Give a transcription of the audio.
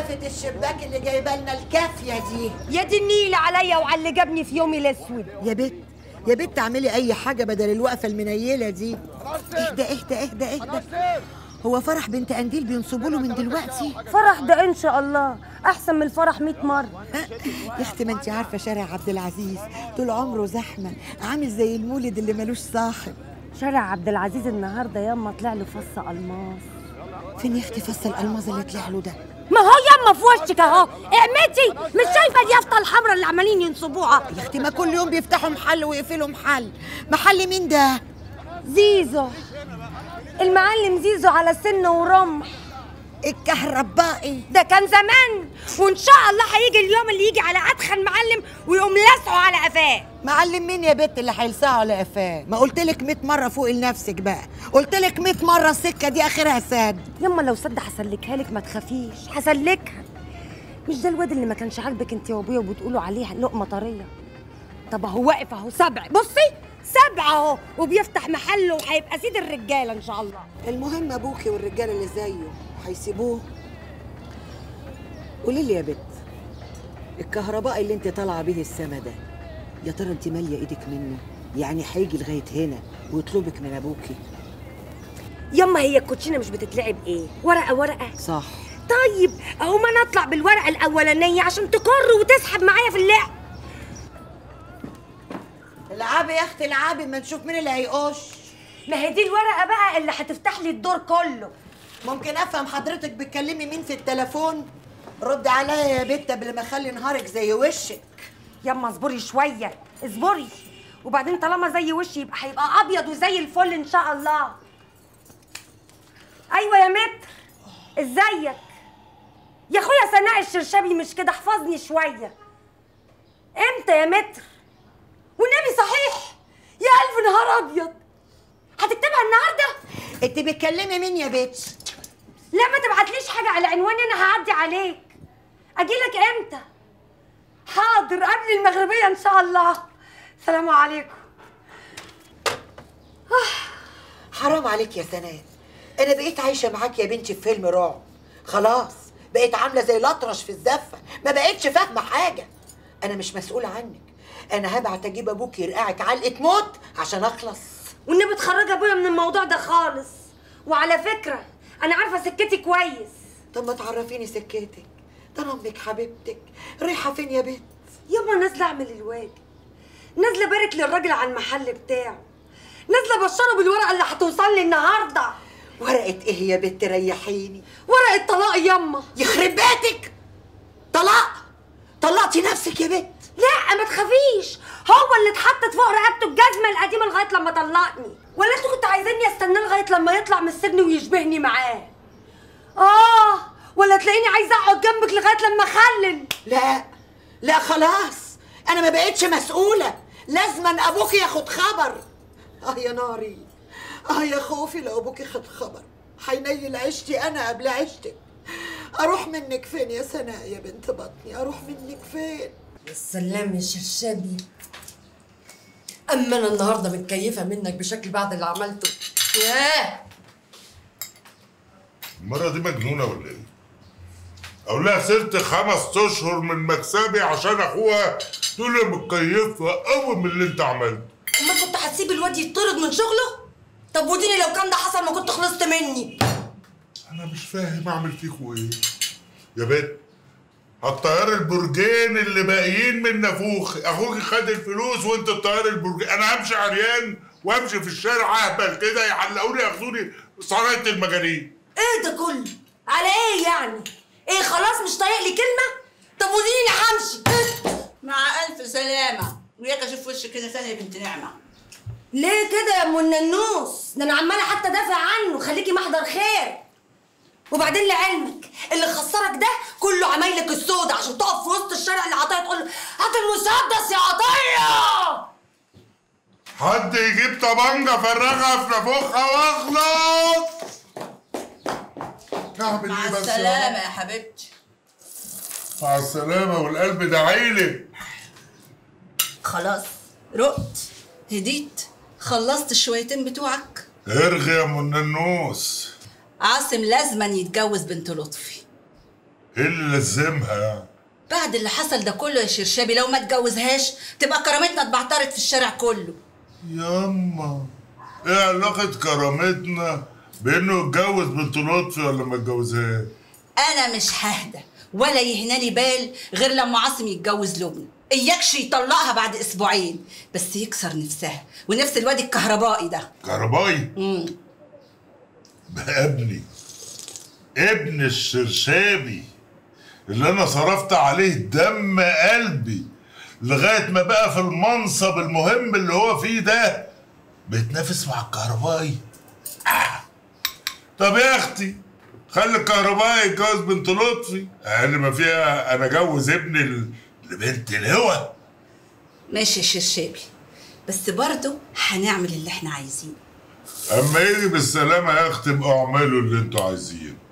وقفة الشباك اللي جايبه لنا الكافية دي يا دي النيل عليا وعلى اللي جابني في يومي الاسود يا بت يا بت اعملي اي حاجة بدل الوقفة المنيلة دي اهدى اهدى اهدى اهدى هو فرح بنت قنديل بينصبوا له من دلوقتي فرح ده ان شاء الله احسن من الفرح 100 مره يا اختي ما انت عارفة شارع عبد العزيز طول عمره زحمة عامل زي المولد اللي ملوش صاحب شارع عبد العزيز النهارده ياما طلع له فص الماس فين يا اختي فص الالماظ اللي طلع له ده ما هو ياما في وشك اهو اعمتي مش شايفه اليافطه الحمراء اللي عمالين ينصبوها يا اختي ما كل يوم بيفتحوا محل ويقفلوا محل محل مين ده زيزو المعلم زيزو على سن ورمح الكهربائي ده كان زمان وان شاء الله هيجي اليوم اللي يجي على ادخن معلم ويقوم لاسعه على قفاه معلم مين يا بت اللي هيلسعه على قفاه ما قلت لك 100 مره فوق لنفسك بقى قلت لك 100 مره السكه دي اخرها ساد يما لو صد هسلكها لك ما تخافيش هسلكها مش ده الواد اللي ما كانش عاجبك انت وابويا وبتقولوا عليه لقمه طريه طب اهو واقف اهو سبع بصي سبع اهو وبيفتح محله وهيبقى سيد الرجاله ان شاء الله المهم ابوكي والرجاله اللي زيه هيسيبوه قولي لي يا بت الكهرباء اللي انت طالعه بيه السما ده يا ترى انت ماليه ايدك منه يعني هيجي لغايه هنا ويطلبك من ابوكي يما هي الكوتشينه مش بتتلعب ايه ورقه ورقه صح طيب اهو ما نطلع بالورقه الاولانيه عشان تكر وتسحب معايا في اللعب العبي يا اختي العبي ما نشوف مين اللي هيقش ما هي دي الورقه بقى اللي هتفتح لي الدور كله ممكن افهم حضرتك بتكلمي مين في التليفون رد عليا يا بت قبل ما اخلي نهارك زي وشك يما اصبري شويه اصبري وبعدين طالما زي وشي يبقى هيبقى ابيض وزي الفل ان شاء الله ايوه يا متر ازيك يا اخويا سناء الشرشبي مش كده احفظني شويه امتى يا متر والنبي صحيح يا الف نهار ابيض هتكتبها النهارده انت بتكلمي مين يا بت لا ما تبعتليش حاجه على عنواني انا هعدي عليك اجيلك امتى حاضر قبل المغربيه ان شاء الله سلام عليكم حرام عليك يا سناء انا بقيت عايشه معاك يا بنتي في فيلم رعب خلاص بقيت عامله زي الاطرش في الزفه ما بقتش فاهمه حاجه انا مش مسؤوله عنك انا هبعت اجيب ابوك يرقعك علقه موت عشان اخلص والنبي تخرج ابويا من الموضوع ده خالص وعلى فكره انا عارفه سكتي كويس طب ما تعرفيني سكتك ده أنا امك حبيبتك رايحه فين يا بت يابا نازله اعمل الواجب نازله بارك للراجل على المحل بتاعه نازله بشره بالورقه اللي هتوصل لي النهارده ورقه ايه يا بت ريحيني ورقه طلاق ياما يخرب بيتك طلاق طلقتي نفسك يا بت لا ما تخافيش هو اللي اتحطت فوق رقبته الجزمه القديمه لغايه لما طلقني ولا انتوا كنتوا عايزيني استناه لغايه لما يطلع من السجن ويشبهني معاه اه ولا تلاقيني عايزه اقعد جنبك لغايه لما اخلل لا لا خلاص انا ما بقتش مسؤوله لازما ابوك ياخد خبر اه يا ناري اه يا خوفي لو ابوك خد خبر هينيل عيشتي انا قبل عيشتك اروح منك فين يا سناء يا بنت بطني اروح منك فين السلام يا شرشابي اما انا النهارده متكيفه منك بشكل بعد اللي عملته ياه المرة دي مجنونة ولا ايه؟ أقول لها خسرت خمس أشهر من مكسبي عشان أخوها تقول لي متكيفة قوي من اللي أنت عملته. امال كنت هتسيب الواد يطرد من شغله طب وديني لو كان ده حصل ما كنت خلصت مني أنا مش فاهم أعمل فيكوا إيه. يا بنت هتطير البرجين اللي باقيين من نافوخ أخوك خد الفلوس وأنت تطير البرجين أنا همشي عريان وأمشي في الشارع أهبل كده يحلقوني ياخدوني صناية المجانين. ايه ده كله على ايه يعني ايه خلاص مش طايق لي كلمه طب وديني همشي مع ألف سلامة وياك أشوف وشك كده ثانية يا بنت نعمة ليه كده يا ام الننوس ده انا عماله حتى دافع عنه خليكي محضر خير وبعدين لعلمك اللي خسرك ده كله عمايلك السودة عشان تقف في وسط الشارع اللي عطيه تقول له هات المسدس يا عطيه حد يجيب طبنجة فرغها في نافوخها واخلص. نعمل مع إيه بس يا السلامة يا حبيبتي مع السلامة والقلب دعيلي خلاص رقت هديت خلصت الشويتين بتوعك ارغي يا ام الننوس عاصم لازما يتجوز بنت لطفي ايه اللي لزمها يعني بعد اللي حصل ده كله يا شرشابي لو ما اتجوزهاش تبقى كرامتنا اتبعترت في الشارع كله ياما ايه علاقة كرامتنا بانه يتجوز بنت لطفي ولا ما يتجوزهاش انا مش ههدى ولا يهناني بال غير لما عاصم يتجوز لبنى اياكش يطلقها بعد اسبوعين بس يكسر نفسها ونفس الواد الكهربائي ده كهربائي امم ده ابني ابن الشرشابي اللي انا صرفت عليه دم قلبي لغايه ما بقى في المنصب المهم اللي هو فيه ده بيتنافس مع الكهربائي آه. طب يا اختي خلي الكهربائي يتجوز بنت لطفي اقل ما فيها انا اجوز ابني ل- لبنت الهوى ماشي يا شرشابي بس برضه هنعمل اللي احنا عايزينه اما يجي بالسلامه يا اختي ابقوا اعملوا اللي انتوا عايزينه